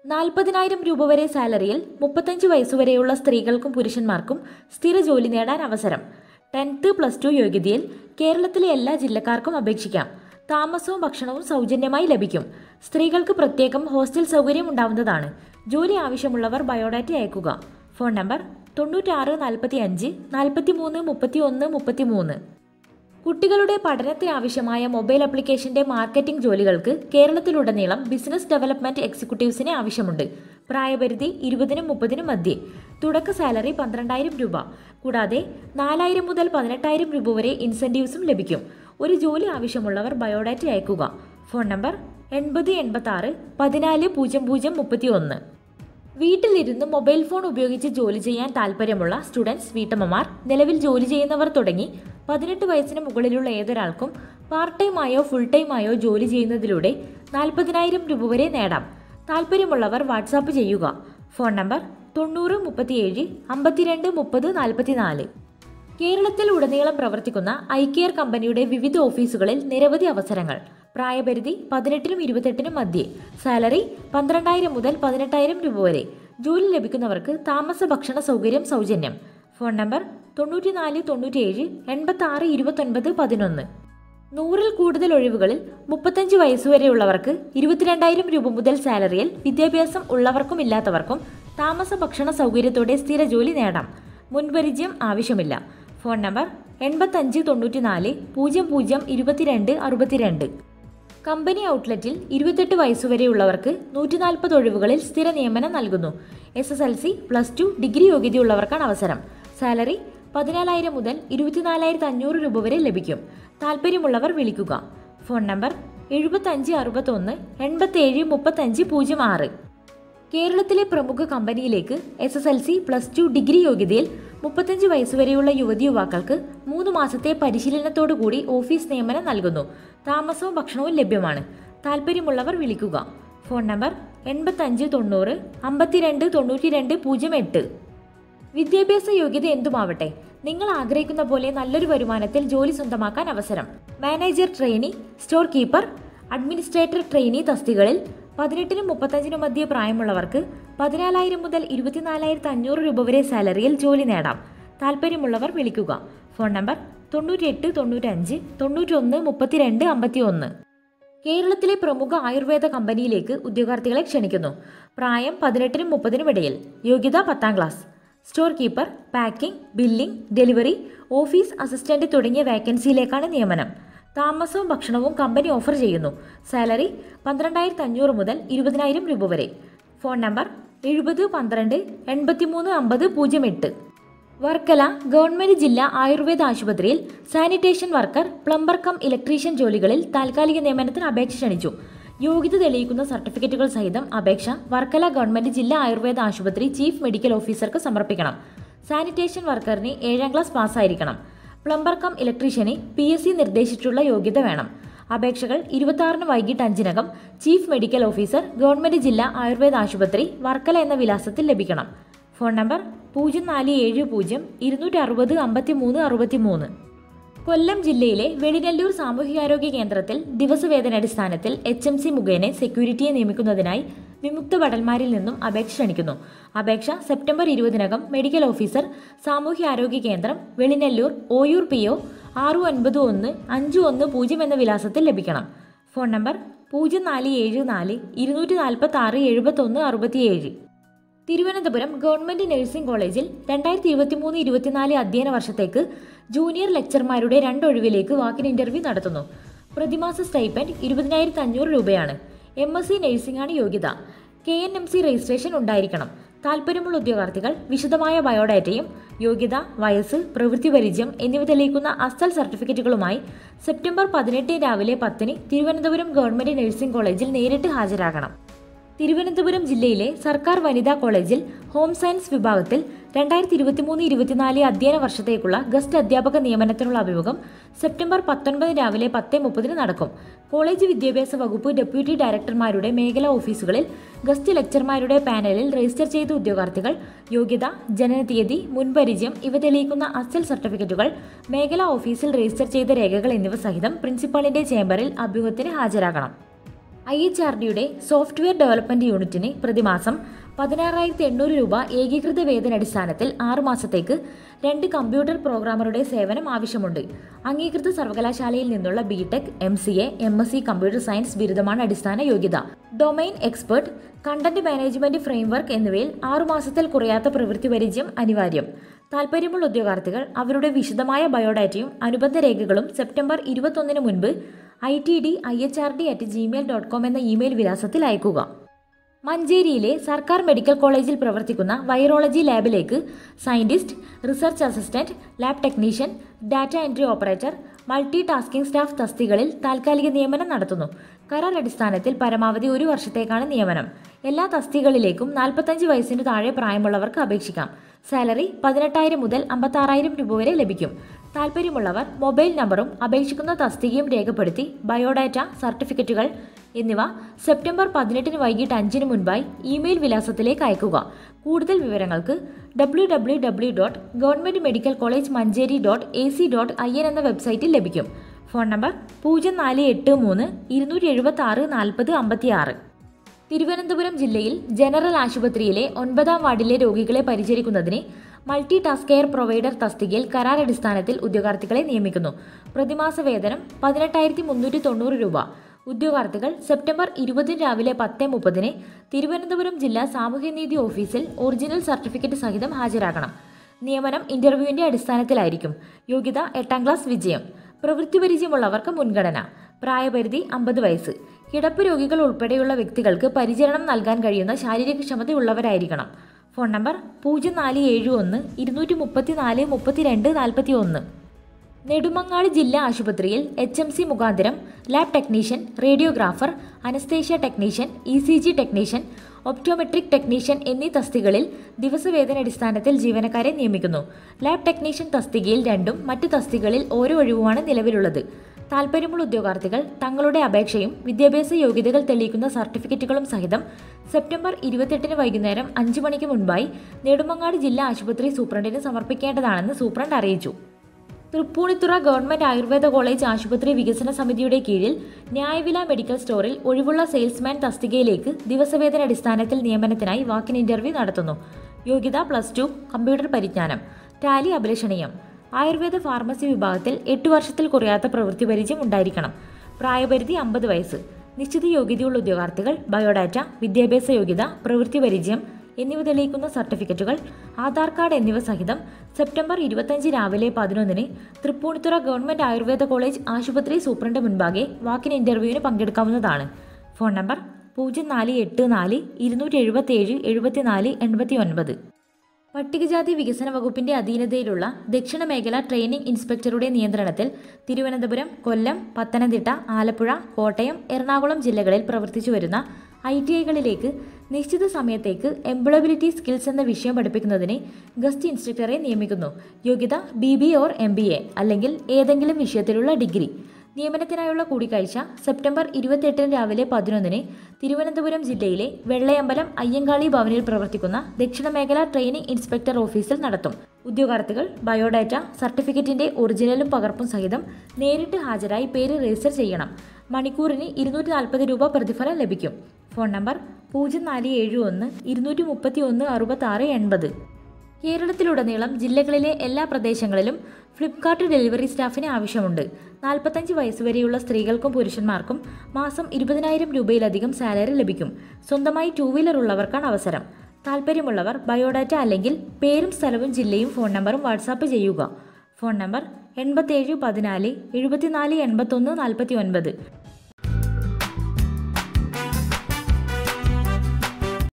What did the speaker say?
നാൽപ്പതിനായിരം രൂപ വരെ സാലറിയിൽ മുപ്പത്തഞ്ച് വയസ്സുവരെയുള്ള സ്ത്രീകൾക്കും പുരുഷന്മാർക്കും സ്ഥിര ജോലി നേടാൻ അവസരം ടെൻത്ത് പ്ലസ് ടു യോഗ്യതയിൽ കേരളത്തിലെ എല്ലാ ജില്ലക്കാർക്കും അപേക്ഷിക്കാം താമസവും ഭക്ഷണവും സൗജന്യമായി ലഭിക്കും സ്ത്രീകൾക്ക് പ്രത്യേകം ഹോസ്റ്റൽ സൗകര്യം ഉണ്ടാവുന്നതാണ് ജോലി ആവശ്യമുള്ളവർ ബയോഡാറ്റ അയക്കുക ഫോൺ നമ്പർ തൊണ്ണൂറ്റാറ് നാൽപ്പത്തി അഞ്ച് നാൽപ്പത്തി മൂന്ന് മുപ്പത്തി ഒന്ന് മുപ്പത്തി മൂന്ന് കുട്ടികളുടെ പഠനത്തിന് ആവശ്യമായ മൊബൈൽ ആപ്ലിക്കേഷന്റെ മാർക്കറ്റിംഗ് ജോലികൾക്ക് കേരളത്തിലുടനീളം ബിസിനസ് ഡെവലപ്മെന്റ് എക്സിക്യൂട്ടീവ്സിനെ ആവശ്യമുണ്ട് പ്രായപരിധി ഇരുപതിനും മുപ്പതിനും മധ്യേ തുടക്ക സാലറി പന്ത്രണ്ടായിരം രൂപ കൂടാതെ നാലായിരം മുതൽ പതിനെട്ടായിരം രൂപ വരെ ഇൻസെന്റീവ്സും ലഭിക്കും ഒരു ജോലി ആവശ്യമുള്ളവർ ബയോഡാറ്റ അയക്കുക ഫോൺ നമ്പർ എൺപത് എൺപത്തി ആറ് പതിനാല് പൂജ്യം പൂജ്യം മുപ്പത്തി ഒന്ന് വീട്ടിലിരുന്ന് മൊബൈൽ ഫോൺ ഉപയോഗിച്ച് ജോലി ചെയ്യാൻ താല്പര്യമുള്ള സ്റ്റുഡൻസ് വീട്ടമ്മമാർ നിലവിൽ ജോലി ചെയ്യുന്നവർ തുടങ്ങി പതിനെട്ട് വയസ്സിന് മുകളിലുള്ള ഏതൊരാൾക്കും പാർട്ട് ടൈമായോ ഫുൾ ടൈമായോ ജോലി ചെയ്യുന്നതിലൂടെ നാൽപ്പതിനായിരം രൂപ വരെ നേടാം താല്പര്യമുള്ളവർ വാട്സാപ്പ് ചെയ്യുക ഫോൺ നമ്പർ തൊണ്ണൂറ് മുപ്പത്തിയേഴ് അമ്പത്തിരണ്ട് മുപ്പത് നാൽപ്പത്തിനാല് കേരളത്തിൽ ഉടനീളം പ്രവർത്തിക്കുന്ന ഐകെയർ കമ്പനിയുടെ വിവിധ ഓഫീസുകളിൽ നിരവധി അവസരങ്ങൾ പ്രായപരിധി പതിനെട്ടിനും ഇരുപത്തെട്ടിനും മധ്യേ സാലറി പന്ത്രണ്ടായിരം മുതൽ പതിനെട്ടായിരം രൂപ വരെ ജോലി ലഭിക്കുന്നവർക്ക് താമസ ഭക്ഷണ സൗകര്യം സൗജന്യം ഫോൺ നമ്പർ തൊണ്ണൂറ്റിനാല് തൊണ്ണൂറ്റിയേഴ് എൺപത്തി ആറ് ഇരുപത്തൊൻപത് പതിനൊന്ന് നൂറിൽ കൂടുതൽ ഒഴിവുകളിൽ മുപ്പത്തഞ്ച് വയസ്സുവരെയുള്ളവർക്ക് ഇരുപത്തിരണ്ടായിരം രൂപ മുതൽ സാലറിയിൽ വിദ്യാഭ്യാസം ഉള്ളവർക്കും ഇല്ലാത്തവർക്കും താമസ ഭക്ഷണ സൗകര്യത്തോടെ സ്ഥിര ജോലി നേടാം മുൻപരിചയം ആവശ്യമില്ല ഫോൺ നമ്പർ എൺപത്തഞ്ച് തൊണ്ണൂറ്റിനാല് പൂജ്യം പൂജ്യം ഇരുപത്തിരണ്ട് അറുപത്തിരണ്ട് കമ്പനി ഔട്ട്ലെറ്റിൽ ഇരുപത്തെട്ട് വയസ്സുവരെയുള്ളവർക്ക് നൂറ്റി നാൽപ്പത് ഒഴിവുകളിൽ സ്ഥിര നിയമനം നൽകുന്നു S S L C plus two degree യോഗ്യതയുള്ളവർക്കാണ് അവസരം സാലറി പതിനാലായിരം മുതൽ ഇരുപത്തിനാലായിരത്തി അഞ്ഞൂറ് രൂപ വരെ ലഭിക്കും താല്പര്യമുള്ളവർ വിളിക്കുക ഫോൺ നമ്പർ എഴുപത്തഞ്ച് അറുപത്തൊന്ന് എൺപത്തേഴ് മുപ്പത്തഞ്ച് പൂജ്യം ആറ് കേരളത്തിലെ പ്രമുഖ കമ്പനിയിലേക്ക് S S L C plus two degree യോഗ്യതയിൽ മുപ്പത്തഞ്ച് വയസ്സുവരെയുള്ള യുവതി യുവാക്കൾക്ക് മൂന്ന് മാസത്തെ പരിശീലനത്തോടുകൂടി ഓഫീസ് നിയമനം നൽകുന്നു താമസവും ഭക്ഷണവും ലഭ്യമാണ് താല്പര്യമുള്ളവർ വിളിക്കുക ഫോൺ നമ്പർ എൺപത്തഞ്ച് തൊണ്ണൂറ് അമ്പത്തിരണ്ട് തൊണ്ണൂറ്റി രണ്ട് പൂജ്യം എട്ട് വിദ്യാഭ്യാസ യോഗ്യത എന്തുമാവട്ടെ നിങ്ങൾ ആഗ്രഹിക്കുന്ന പോലെ നല്ലൊരു വരുമാനത്തിൽ ജോലി സ്വന്തമാക്കാൻ അവസരം manager trainee store keeper administrator trainee തസ്തികളിൽ പതിനെട്ടിനും മുപ്പത്തഞ്ചിനും മധ്യ പ്രായമുള്ളവർക്ക് പതിനാലായിരം മുതൽ ഇരുപത്തിനാലായിരത്തി അഞ്ഞൂറ് രൂപ വരെ സാലറിയിൽ ജോലി നേടാം താല്പര്യമുള്ളവർ വിളിക്കുക ഫോൺ നമ്പർ തൊണ്ണൂറ്റിയെട്ട് തൊണ്ണൂറ്റഞ്ച് തൊണ്ണൂറ്റൊന്ന് മുപ്പത്തിരണ്ട് അമ്പത്തി ഒന്ന് കേരളത്തിലെ പ്രമുഖ ആയുർവേദ കമ്പനിയിലേക്ക് ഉദ്യോഗാർത്ഥികളെ ക്ഷണിക്കുന്നു പ്രായം പതിനെട്ടിനും മുപ്പതിനും ഇടയിൽ യോഗ്യത പത്താം class store keeper packing billing delivery office assistant തുടങ്ങിയ വേക്കൻസിയിലേക്കാണ് നിയമനം താമസവും ഭക്ഷണവും കമ്പനി ഓഫർ ചെയ്യുന്നു സാലറി പന്ത്രണ്ടായിരത്തി അഞ്ഞൂറ് മുതൽ ഇരുപതിനായിരം രൂപ വരെ ഫോൺ നമ്പർ എഴുപത് പന്ത്രണ്ട് എൺപത്തിമൂന്ന് അമ്പത് പൂജ്യം എട്ട് വർക്കല ഗവൺമെന്റ് ജില്ലാ ആയുർവേദ ആശുപത്രിയിൽ sanitation worker plumber cum electrician ജോലികളിൽ താൽക്കാലിക നിയമനത്തിന് അപേക്ഷ ക്ഷണിച്ചു യോഗ്യത തെളിയിക്കുന്ന സർട്ടിഫിക്കറ്റുകൾ സഹിതം അപേക്ഷ വർക്കല ഗവൺമെന്റ് ജില്ലാ ആയുർവേദ ആശുപത്രി ചീഫ് മെഡിക്കൽ ഓഫീസർക്ക് സമർപ്പിക്കണം സാനിറ്റേഷൻ വർക്കറിന് ഏഴാം ക്ലാസ് പാസ്സായിരിക്കണം പ്ലംബർ കം ഇലക്ട്രീഷ്യന് പി എസ് സി നിർദ്ദേശിച്ചിട്ടുള്ള യോഗ്യത വേണം അപേക്ഷകൾ ഇരുപത്തി വൈകിട്ട് അഞ്ചിനകം ചീഫ് മെഡിക്കൽ ഓഫീസർ ഗവൺമെന്റ് ജില്ലാ ആയുർവേദ ആശുപത്രി വർക്കല എന്ന വിലാസത്തിൽ ലഭിക്കണം ഫോൺ നമ്പർ പൂജ്യം നാല് ഏഴ് പൂജ്യം ഇരുന്നൂറ്റി അറുപത് അമ്പത്തി മൂന്ന് അറുപത്തി മൂന്ന് കൊല്ലം ജില്ലയിലെ വെളിനല്ലൂർ സാമൂഹികാരോഗ്യ കേന്ദ്രത്തിൽ ദിവസവേതനടിസ്ഥാനത്തിൽ എച്ച് എം സി മുഖേന സെക്യൂരിറ്റിയെ നിയമിക്കുന്നതിനായി വിമുക്ത ഭടന്മാരിൽ നിന്നും അപേക്ഷ ക്ഷണിക്കുന്നു അപേക്ഷ സെപ്റ്റംബർ ഇരുപതിനകം മെഡിക്കൽ ഓഫീസർ സാമൂഹ്യാരോഗ്യ കേന്ദ്രം വെളിനല്ലൂർ ഓയൂർ പി ഒ ആറ് ഒൻപത് ഒന്ന് അഞ്ച് ഒന്ന് പൂജ്യം എന്ന വിലാസത്തിൽ ലഭിക്കണം ഫോൺ നമ്പർ പൂജ്യം നാല് ഏഴ് നാല് ഇരുന്നൂറ്റി നാൽപ്പത്തി ആറ് എഴുപത്തൊന്ന് അറുപത്തിയേഴ് തിരുവനന്തപുരം ഗവൺമെന്റ് നഴ്സിംഗ് കോളേജിൽ രണ്ടായിരത്തി ഇരുപത്തി മൂന്ന് ഇരുപത്തിനാല് അധ്യയന വർഷത്തേക്ക് ജൂനിയർ ലെക്ചർമാരുടെ രണ്ടൊഴിവിലേക്ക് വാക്കിൻ ഇന്റർവ്യൂ നടത്തുന്നു പ്രതിമാസ സ്റ്റൈപ്പൻഡ് ഇരുപതിനായിരത്തി അഞ്ഞൂറ് രൂപയാണ് എം എസ് സി നഴ്സിംഗാണ് യോഗ്യത K N M C registration ഉണ്ടായിരിക്കണം താല്പര്യമുള്ള ഉദ്യോഗാർത്ഥികൾ വിശദമായ ബയോഡാറ്റയും യോഗ്യത വയസ്സ് പ്രവൃത്തി പരിചയം എന്നിവ തെളിയിക്കുന്ന അസൽ സർട്ടിഫിക്കറ്റുകളുമായി സെപ്റ്റംബർ പതിനെട്ട് രാവിലെ പത്തിന് തിരുവനന്തപുരം ഗവൺമെന്റ് നഴ്സിംഗ് കോളേജിൽ നേരിട്ട് ഹാജരാകണം തിരുവനന്തപുരം ജില്ലയിലെ സർക്കാർ വനിതാ കോളേജിൽ ഹോം സയൻസ് വിഭാഗത്തിൽ രണ്ടായിരത്തി ഇരുപത്തിമൂന്ന് ഇരുപത്തിനാല് അധ്യയന വർഷത്തേക്കുള്ള ഗസ്റ്റ് അധ്യാപക നിയമനത്തിനുള്ള അഭിമുഖം സെപ്റ്റംബർ പത്തൊൻപത് രാവിലെ പത്ത് മുപ്പതിന് നടക്കും കോളേജ് വിദ്യാഭ്യാസ വകുപ്പ് ഡെപ്യൂട്ടി ഡയറക്ടർമാരുടെ മേഖലാ ഓഫീസുകളിൽ ഗസ്റ്റ് ലെക്ചർമാരുടെ പാനലിൽ രജിസ്റ്റർ ചെയ്ത ഉദ്യോഗാർത്ഥികൾ യോഗ്യത ജനനതീയതി മുൻപരിചയം ഇവ തെളിയിക്കുന്ന അസൽ സർട്ടിഫിക്കറ്റുകൾ മേഖലാ ഓഫീസിൽ രജിസ്റ്റർ ചെയ്ത രേഖകൾ എന്നിവ സഹിതം പ്രിൻസിപ്പാളിന്റെ ചേംബറിൽ അഭിമുഖത്തിന് ഹാജരാകണം ഐ എച്ച് ആർ ഡിയുടെ സോഫ്റ്റ്വെയർ ഡെവലപ്മെന്റ് യൂണിറ്റിന് പ്രതിമാസം പതിനാറായിരത്തി എണ്ണൂറ് രൂപ ഏകീകൃത വേതനടിസ്ഥാനത്തിൽ ആറ് മാസത്തേക്ക് രണ്ട് കമ്പ്യൂട്ടർ പ്രോഗ്രാമറുടെ സേവനം ആവശ്യമുണ്ട് അംഗീകൃത സർവകലാശാലയിൽ നിന്നുള്ള B tech M C A M S C computer science ബിരുദമാണ് അടിസ്ഥാന യോഗ്യത domain expert content management framework എന്നിവയിൽ ആറു മാസത്തിൽ കുറയാത്ത പ്രവൃത്തി പരിചയം അനിവാര്യം താൽപ്പര്യമുള്ള ഉദ്യോഗാർത്ഥികൾ അവരുടെ വിശദമായ ബയോഡാറ്റയും അനുബന്ധ രേഖകളും സെപ്റ്റംബർ ഇരുപത്തൊന്നിന് മുൻപ് I T D I H R D at Gmail dot com എന്ന ഇമെയിൽ വിലാസത്തിൽ അയക്കുക മഞ്ചേരിയിലെ സർക്കാർ മെഡിക്കൽ കോളേജിൽ പ്രവർത്തിക്കുന്ന വൈറോളജി ലാബിലേക്ക് scientist research assistant lab technician data entry operator multi tasking staff തസ്തികളിൽ താൽക്കാലിക നിയമനം നടത്തുന്നു കരാർ അടിസ്ഥാനത്തിൽ പരമാവധി ഒരു വർഷത്തേക്കാണ് നിയമനം എല്ലാ തസ്തികളിലേക്കും നാൽപ്പത്തഞ്ച് വയസ്സിന് താഴെ പ്രായമുള്ളവർക്ക് അപേക്ഷിക്കാം സാലറി പതിനെട്ടായിരം മുതൽ അമ്പത്താറായിരം രൂപ വരെ ലഭിക്കും താൽപ്പര്യമുള്ളവർ മൊബൈൽ നമ്പറും അപേക്ഷിക്കുന്ന തസ്തികയും രേഖപ്പെടുത്തി ബയോഡാറ്റ സർട്ടിഫിക്കറ്റുകൾ എന്നിവ സെപ്റ്റംബർ പതിനെട്ടിന് വൈകിട്ട് അഞ്ചിന് മുൻപായി ഇമെയിൽ വിലാസത്തിലേക്ക് അയക്കുക കൂടുതൽ വിവരങ്ങൾക്ക് W W W dot government medical college Manjeri dot A C dot I N എന്ന വെബ്സൈറ്റിൽ ലഭിക്കും ഫോൺ നമ്പർ പൂജ്യം നാല് എട്ട് മൂന്ന് ഇരുന്നൂറ്റി എഴുപത്തി ആറ് നാൽപ്പത് അമ്പത്തി ആറ് തിരുവനന്തപുരം ജില്ലയിൽ ജനറൽ ആശുപത്രിയിലെ ഒൻപതാം വാർഡിലെ രോഗികളെ പരിചരിക്കുന്നതിന് മൾട്ടി ടാസ്ക് കെയർ പ്രൊവൈഡർ തസ്തികയിൽ കരാർ അടിസ്ഥാനത്തിൽ ഉദ്യോഗാർത്ഥികളെ നിയമിക്കുന്നു പ്രതിമാസ വേതനം പതിനെട്ടായിരത്തി മുന്നൂറ്റി തൊണ്ണൂറ് രൂപ ഉദ്യോഗാർത്ഥികൾ സെപ്റ്റംബർ ഇരുപതിന് രാവിലെ പത്ത് മുപ്പതിന് തിരുവനന്തപുരം ജില്ലാ സാമൂഹ്യനീതി ഓഫീസിൽ ഒറിജിനൽ സർട്ടിഫിക്കറ്റ് സഹിതം ഹാജരാകണം നിയമനം ഇന്റർവ്യൂവിന്റെ അടിസ്ഥാനത്തിലായിരിക്കും യോഗ്യത എട്ടാം ക്ലാസ് വിജയം പ്രവൃത്തി പരിചയമുള്ളവർക്ക് മുൻഗണന പ്രായപരിധി അമ്പത് വയസ്സ് കിടപ്പ് രോഗികൾ ഉൾപ്പെടെയുള്ള വ്യക്തികൾക്ക് പരിചരണം നൽകാൻ കഴിയുന്ന ശാരീരിക ക്ഷമതയുള്ളവരായിരിക്കണം ഫോൺ നമ്പർ പൂജ്യം നാല് ഏഴ് ഒന്ന് ഇരുന്നൂറ്റി മുപ്പത്തി നാല് മുപ്പത്തിരണ്ട് നാൽപ്പത്തി ഒന്ന് നെടുമങ്ങാട് ജില്ലാ ആശുപത്രിയിൽ എച്ച് എം സി മുഖാന്തരം lab technician radiographer anaesthesia technician E C G technician optometric technician എന്നീ തസ്തികളിൽ ദിവസവേതനടിസ്ഥാനത്തിൽ ജീവനക്കാരെ നിയമിക്കുന്നു ലാബ് ടെക്നീഷ്യൻ തസ്തികയിൽ രണ്ടും മറ്റ് തസ്തികളിൽ ഓരോ ഒഴിവുമാണ് നിലവിലുള്ളത് താൽപ്പര്യമുള്ള ഉദ്യോഗാർത്ഥികൾ തങ്ങളുടെ അപേക്ഷയും വിദ്യാഭ്യാസ യോഗ്യതകൾ തെളിയിക്കുന്ന സർട്ടിഫിക്കറ്റുകളും സഹിതം സെപ്റ്റംബർ ഇരുപത്തെട്ടിന് വൈകുന്നേരം അഞ്ചു മണിക്ക് മുൻപായി നെടുമങ്ങാട് ജില്ലാ ആശുപത്രി സൂപ്രണ്ടിന് സമർപ്പിക്കേണ്ടതാണെന്ന് സൂപ്രണ്ട് അറിയിച്ചു തൃപ്പൂണിത്തുറ ഗവൺമെന്റ് ആയുർവേദ കോളേജ് ആശുപത്രി വികസന സമിതിയുടെ കീഴിൽ ന്യായവില മെഡിക്കൽ സ്റ്റോറിൽ ഒഴിവുള്ള സെയിൽസ്മാൻ തസ്തികയിലേക്ക് ദിവസവേതന അടിസ്ഥാനത്തിൽ നിയമനത്തിനായി വാക്കിൻ ഇന്റർവ്യൂ നടത്തുന്നു യോഗ്യത പ്ലസ് ടു കമ്പ്യൂട്ടർ പരിജ്ഞാനം ടാലി അഭിലഷണീയം ആയുർവേദ ഫാർമസി വിഭാഗത്തിൽ എട്ട് വർഷത്തിൽ കുറയാത്ത പ്രവൃത്തി പരിചയം ഉണ്ടായിരിക്കണം പ്രായപരിധി അമ്പത് വയസ്സ് നിശ്ചിത യോഗ്യതയുള്ള ഉദ്യോഗാർത്ഥികൾ ബയോഡാറ്റ വിദ്യാഭ്യാസ യോഗ്യത പ്രവൃത്തി പരിചയം എന്നിവ തെളിയിക്കുന്ന സർട്ടിഫിക്കറ്റുകൾ ആധാർ കാർഡ് എന്നിവ സഹിതം സെപ്റ്റംബർ ഇരുപത്തഞ്ച് രാവിലെ പതിനൊന്നിന് തൃപ്പൂണിത്തുറ ഗവൺമെന്റ് ആയുർവേദ കോളേജ് ആശുപത്രി സൂപ്രണ്ട് മുൻപാകെ വാക്കിൻ ഇന്റർവ്യൂവിന് പങ്കെടുക്കാവുന്നതാണ് ഫോൺ നമ്പർ പൂജ്യം നാല് എട്ട് നാല് ഇരുന്നൂറ്റി എഴുപത്തി ഏഴ് എഴുപത്തിനാല് എൺപത്തി ഒൻപത് പട്ടികജാതി വികസന വകുപ്പിന്റെ അധീനതയിലുള്ള ദക്ഷിണ മേഖല ട്രെയിനിംഗ് ഇൻസ്പെക്ടറുടെ നിയന്ത്രണത്തിൽ തിരുവനന്തപുരം കൊല്ലം പത്തനംതിട്ട ആലപ്പുഴ കോട്ടയം എറണാകുളം ജില്ലകളിൽ പ്രവർത്തിച്ചു വരുന്ന ഐ ടി ഐകളിലേക്ക് നിശ്ചിത സമയത്തേക്ക് എംപ്ലോയബിലിറ്റി സ്കിൽസ് എന്ന വിഷയം പഠിപ്പിക്കുന്നതിന് ഗസ്റ്റ് ഇൻസ്ട്രക്ടറെ നിയമിക്കുന്നു യോഗ്യത B B or M B A അല്ലെങ്കിൽ ഏതെങ്കിലും വിഷയത്തിലുള്ള ഡിഗ്രി നിയമനത്തിനായുള്ള കൂടിക്കാഴ്ച സെപ്റ്റംബർ ഇരുപത്തിയെട്ടിന് രാവിലെ പതിനൊന്നിന് തിരുവനന്തപുരം ജില്ലയിലെ വെള്ളയമ്പലം അയ്യങ്കാളി ഭവനിൽ പ്രവർത്തിക്കുന്ന ദക്ഷിണ മേഖല ട്രെയിനിംഗ് ഇൻസ്പെക്ടർ ഓഫീസിൽ നടത്തും ഉദ്യോഗാർത്ഥികൾ ബയോഡാറ്റ സർട്ടിഫിക്കറ്റിന്റെ ഒറിജിനലും പകർപ്പും സഹിതം നേരിട്ട് ഹാജരായി പേര് രജിസ്റ്റർ ചെയ്യണം മണിക്കൂറിന് ഇരുന്നൂറ്റി നാൽപ്പത് രൂപ പ്രതിഫലം ലഭിക്കും ഫോൺ നമ്പർ പൂജ്യം നാല് ഏഴ് ഒന്ന് ഇരുന്നൂറ്റി മുപ്പത്തി ഒന്ന് അറുപത്തി ആറ് എൺപത് കേരളത്തിലുടനീളം ജില്ലകളിലെ എല്ലാ പ്രദേശങ്ങളിലും ഫ്ലിപ്കാർട്ട് ഡെലിവറി സ്റ്റാഫിന് ആവശ്യമുണ്ട് നാൽപ്പത്തഞ്ച് വയസ്സുവരെയുള്ള സ്ത്രീകൾക്കും പുരുഷന്മാർക്കും മാസം ഇരുപതിനായിരം രൂപയിലധികം സാലറി ലഭിക്കും സ്വന്തമായി ടൂ വീലർ ഉള്ളവർക്കാണ് അവസരം താൽപ്പര്യമുള്ളവർ ബയോഡാറ്റ അല്ലെങ്കിൽ പേരും സ്ഥലവും ജില്ലയും ഫോൺ നമ്പറും വാട്സാപ്പ് ചെയ്യുക ഫോൺ നമ്പർ എൺപത്തേഴ് പതിനാല് എഴുപത്തിനാല് എൺപത്തൊന്ന് നാൽപ്പത്തി ഒൻപത്